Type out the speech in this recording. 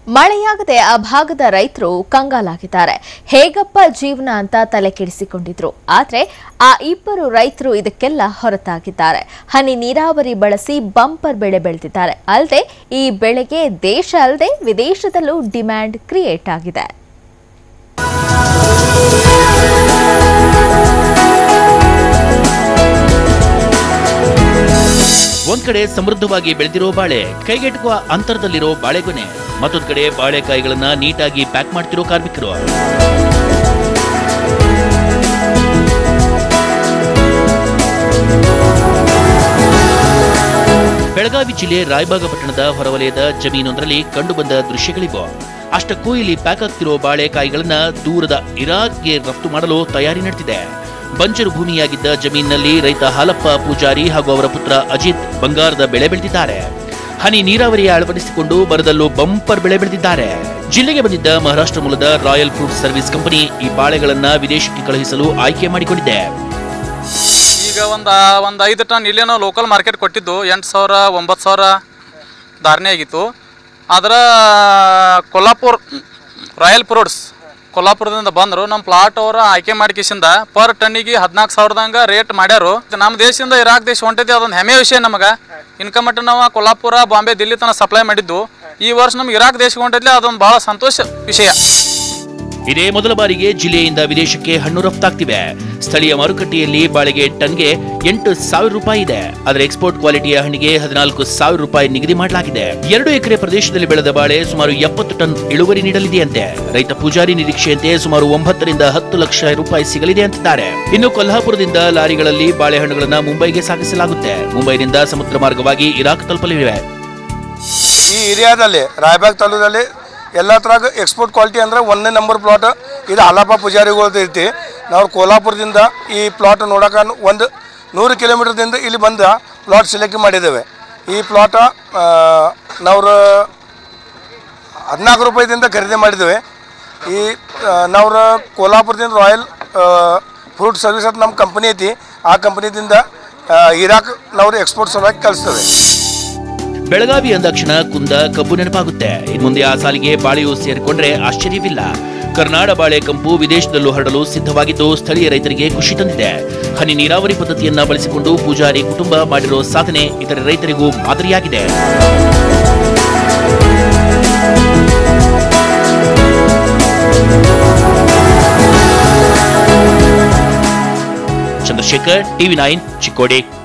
ಮಳೆಯಾಗದೆ ಆ ಭಾಗದ ರೈತರು ಕಂಗಾಲಾಗಿದ್ದಾರೆ ಹೇಗಪ್ಪ ಜೀವನ ಅಂತ ತಲೆ ಕೆಡಿಸಿಕೊಂಡಿದ್ರು ಆದ್ರೆ ಆ ಇಬ್ಬರು ರೈತರು ಇದಕ್ಕೆಲ್ಲ ಹೊರತಾಗಿದ್ದಾರೆ ಹನಿ ನೀರಾವರಿ ಬಳಸಿ ಬಂಪರ್ ಬೆಳೆ ಬೆಳೆದಿದ್ದಾರೆ ಅಲ್ಲದೆ ಈ ಬೆಳೆಗೆ ದೇಶ ಅಲ್ಲದೆ ವಿದೇಶದಲ್ಲೂ ಡಿಮ್ಯಾಂಡ್ ಕ್ರಿಯೇಟ್ ಆಗಿದೆ ಒಂದ್ ಕಡೆ ಸಮೃದ್ಧವಾಗಿ ಬೆಳೆದಿರೋ ಬಾಳೆ ಕೈಗೆಟುಕುವ ಅಂತರದಲ್ಲಿರೋ ಬಾಳೆಗೊನೆ ಮತ್ತೊಂದ್ ಕಡೆ ಬಾಳೆಕಾಯಿಗಳನ್ನ ನೀಟಾಗಿ ಪ್ಯಾಕ್ ಮಾಡ್ತಿರೋ ಕಾರ್ಮಿಕರು ಬೆಳಗಾವಿ ಜಿಲ್ಲೆ ರಾಯಬಾಗ ಪಟ್ಟಣದ ಹೊರವಲಯದ ಜಮೀನೊಂದರಲ್ಲಿ ಕಂಡುಬಂದ ದೃಶ್ಯಗಳಿವು ಅಷ್ಟಕ್ಕೂ ಇಲ್ಲಿ ಪ್ಯಾಕ್ ಆಗ್ತಿರೋ ಬಾಳೆಕಾಯಿಗಳನ್ನ ದೂರದ ಇರಾಕ್ಗೆ ರಫ್ತು ಮಾಡಲು ತಯಾರಿ ನಡೆದಿದೆ ಬಂಜರು ಭೂಮಿಯಾಗಿದ್ದ ಜಮೀನಿನಲ್ಲಿ ರೈತ ಹಾಲಪ್ಪ ಪೂಜಾರಿ ಹಾಗೂ ಅವರ ಪುತ್ರ ಅಜಿತ್ ಬಂಗಾರದ ಬೆಳೆ ಬೆಳೆದಿದ್ದಾರೆ ಹನಿ ನೀರಾವರಿಯ ಅಳವಡಿಸಿಕೊಂಡು ಬರದಲ್ಲೂ ಬಂಪರ್ ಬೆಳೆ ಬೆಳೆದಿದ್ದಾರೆ ಜಿಲ್ಲೆಗೆ ಬಂದಿದ್ದ ಮಹಾರಾಷ್ಟ್ರ ಮೂಲದ ರಾಯಲ್ ಫ್ರೂಟ್ ಸರ್ವಿಸ್ ಕಂಪನಿ ಈ ಬಾಳೆಗಳನ್ನ ವಿದೇಶಕ್ಕೆ ಕಳುಹಿಸಲು ಆಯ್ಕೆ ಮಾಡಿಕೊಂಡಿದೆ ಈಗ ಒಂದು ಒಂದು ಐದು ಟನ್ ಇಲ್ಲೇನೋ ಲೋಕಲ್ ಮಾರ್ಕೆಟ್ ಕೊಟ್ಟಿದ್ದು ಎಂಟು ಸಾವಿರ ಒಂಬತ್ತು ಸಾವಿರ ಧಾರಣೆ ಆಗಿತ್ತು ಆದ್ರೆ ಕೊಲ್ಲಾಪುರ್ ರಾಯಲ್ ಫ್ರೂಟ್ಸ್ ಕೊಲ್ಲಾಪುರದಿಂದ ಬಂದರು ನಮ್ಮ ಪ್ಲಾಟ್ ಅವರ ಆಯ್ಕೆ ಮಾಡಿಕಿಸಿಂದ ಪರ್ ಟನ್ನಿಗೆ ಹದಿನಾಲ್ಕು ಸಾವಿರದಂಗ ರೇಟ್ ಮಾಡ್ಯಾರು ನಮ್ಮ ದೇಶದಿಂದ ಇರಾಕ್ ದೇಶ ಹೊಂಟೈತಿ ಅದೊಂದು ಹೆಮ್ಮೆ ವಿಷಯ ನಮಗೆ ಇನ್ಕಮ್ ಮಟ್ಟ ನಾವು ಕೊಲ್ಲಾಪುರ ಬಾಂಬೆ ದಿಲ್ಲಿ ತನಕ ಸಪ್ಲೈ ಮಾಡಿದ್ದು ಈ ವರ್ಷ ನಮ್ಗೆ ಇರಾಕ್ ದೇಶ ಹೊಂಟೈತಿ ಅದೊಂದು ಭಾಳ ಸಂತೋಷ ವಿಷಯ ಇದೇ ಮೊದಲ ಬಾರಿಗೆ ಜಿಲ್ಲೆಯಿಂದ ವಿದೇಶಕ್ಕೆ ಹಣ್ಣು ರಫ್ತಾಗ್ತಿವೆ ಸ್ಥಳೀಯ ಮಾರುಕಟ್ಟೆಯಲ್ಲಿ ಬಾಳೆಗೆ ಟನ್ಗೆ ಎಂಟು ಸಾವಿರ ರೂಪಾಯಿ ಇದೆ ಆದರೆ ಎಕ್ಸ್ಪೋರ್ಟ್ ಕ್ವಾಲಿಟಿಯ ಹಣ್ಣಿಗೆ ಹದಿನಾಲ್ಕು ಸಾವಿರ ರೂಪಾಯಿ ನಿಗದಿ ಮಾಡಲಾಗಿದೆ ಎರಡು ಎಕರೆ ಪ್ರದೇಶದಲ್ಲಿ ಬೆಳೆದ ಬಾಳೆ ಸುಮಾರು ಎಪ್ಪತ್ತು ಟನ್ ಇಳುವರಿ ನೀಡಲಿದೆಯಂತೆ ರೈತ ಪೂಜಾರಿ ನಿರೀಕ್ಷೆಯಂತೆ ಸುಮಾರು ಒಂಬತ್ತರಿಂದ ಹತ್ತು ಲಕ್ಷ ರೂಪಾಯಿ ಸಿಗಲಿದೆ ಅಂತಿದ್ದಾರೆ ಇನ್ನು ಕೊಲ್ಹಾಪುರದಿಂದ ಲಾರಿಗಳಲ್ಲಿ ಬಾಳೆಹಣ್ಣುಗಳನ್ನ ಮುಂಬೈಗೆ ಸಾಗಿಸಲಾಗುತ್ತೆ ಮುಂಬೈನಿಂದ ಸಮುದ್ರ ಮಾರ್ಗವಾಗಿ ಇರಾಕ್ ತಲುಪಲಿವೆ ಈ ಏರಿಯಾದಲ್ಲಿ ರಾಯಬಾಗ್ ತಾಲೂಕಲ್ಲಿ ಎಲ್ಲ ಥರಾಗ ಎಕ್ಸ್ಪೋರ್ಟ್ ಕ್ವಾಲಿಟಿ ಅಂದ್ರೆ ಒಂದನೇ ನಂಬರ್ ಪ್ಲಾಟ್ ಇದು ಹಾಲಪ್ಪ ಪೂಜಾರಿಗಳ್ದು ಐತಿ ನಾವು ಕೋಲ್ಹಾಪುರದಿಂದ ಈ ಪ್ಲಾಟ್ ನೋಡೋಕೆ ಒಂದು ನೂರು ಕಿಲೋಮೀಟರ್ದಿಂದ ಇಲ್ಲಿ ಬಂದು ಪ್ಲಾಟ್ ಸೆಲೆಕ್ಟ್ ಮಾಡಿದ್ದೇವೆ ಈ ಪ್ಲಾಟ ನಾವು ಹದಿನಾಲ್ಕು ರೂಪಾಯಿದಿಂದ ಖರೀದಿ ಮಾಡಿದ್ದೇವೆ ಈ ನಾವು ಕೋಲ್ಹಾಪುರದಿಂದ ರಾಯಲ್ ಫ್ರೂಟ್ ಸರ್ವಿಸ್ ಅಂತ ನಮ್ಮ ಕಂಪನಿ ಐತಿ ಆ ಕಂಪನಿದಿಂದ ಇರಾಕ್ ನಾವು ಎಕ್ಸ್ಪೋರ್ಟ್ ಸಲುವಾಗಿ ಕಳಿಸ್ತೇವೆ ಬೆಳಗಾವಿ ಅಂದಾಕ್ಷಣ ಕುಂದ ಕಬ್ಬು ನೆನಪಾಗುತ್ತೆ ಇನ್ನು ಮುಂದೆ ಆ ಸಾಲಿಗೆ ಬಾಳೆಯೂ ಸೇರಿಕೊಂಡ್ರೆ ಆಶ್ಚರ್ಯವಿಲ್ಲ ಕರ್ನಾಡ ಬಾಳೆ ಕಂಪು ವಿದೇಶದಲ್ಲೂ ಹರಡಲು ಸಿದ್ಧವಾಗಿದ್ದು ಸ್ಥಳೀಯ ರೈತರಿಗೆ ಖುಷಿ ತಂದಿದೆ ಹನಿ ನೀರಾವರಿ ಪದ್ಧತಿಯನ್ನ ಬಳಸಿಕೊಂಡು ಪೂಜಾರಿ ಕುಟುಂಬ ಮಾಡಿರೋ ಸಾಧನೆ ಇತರೆ ರೈತರಿಗೂ ಮಾದರಿಯಾಗಿದೆ ಚಂದ್ರಶೇಖರ್ ಟಿವಿ ನೈನ್ ಚಿಕ್ಕೋಡಿ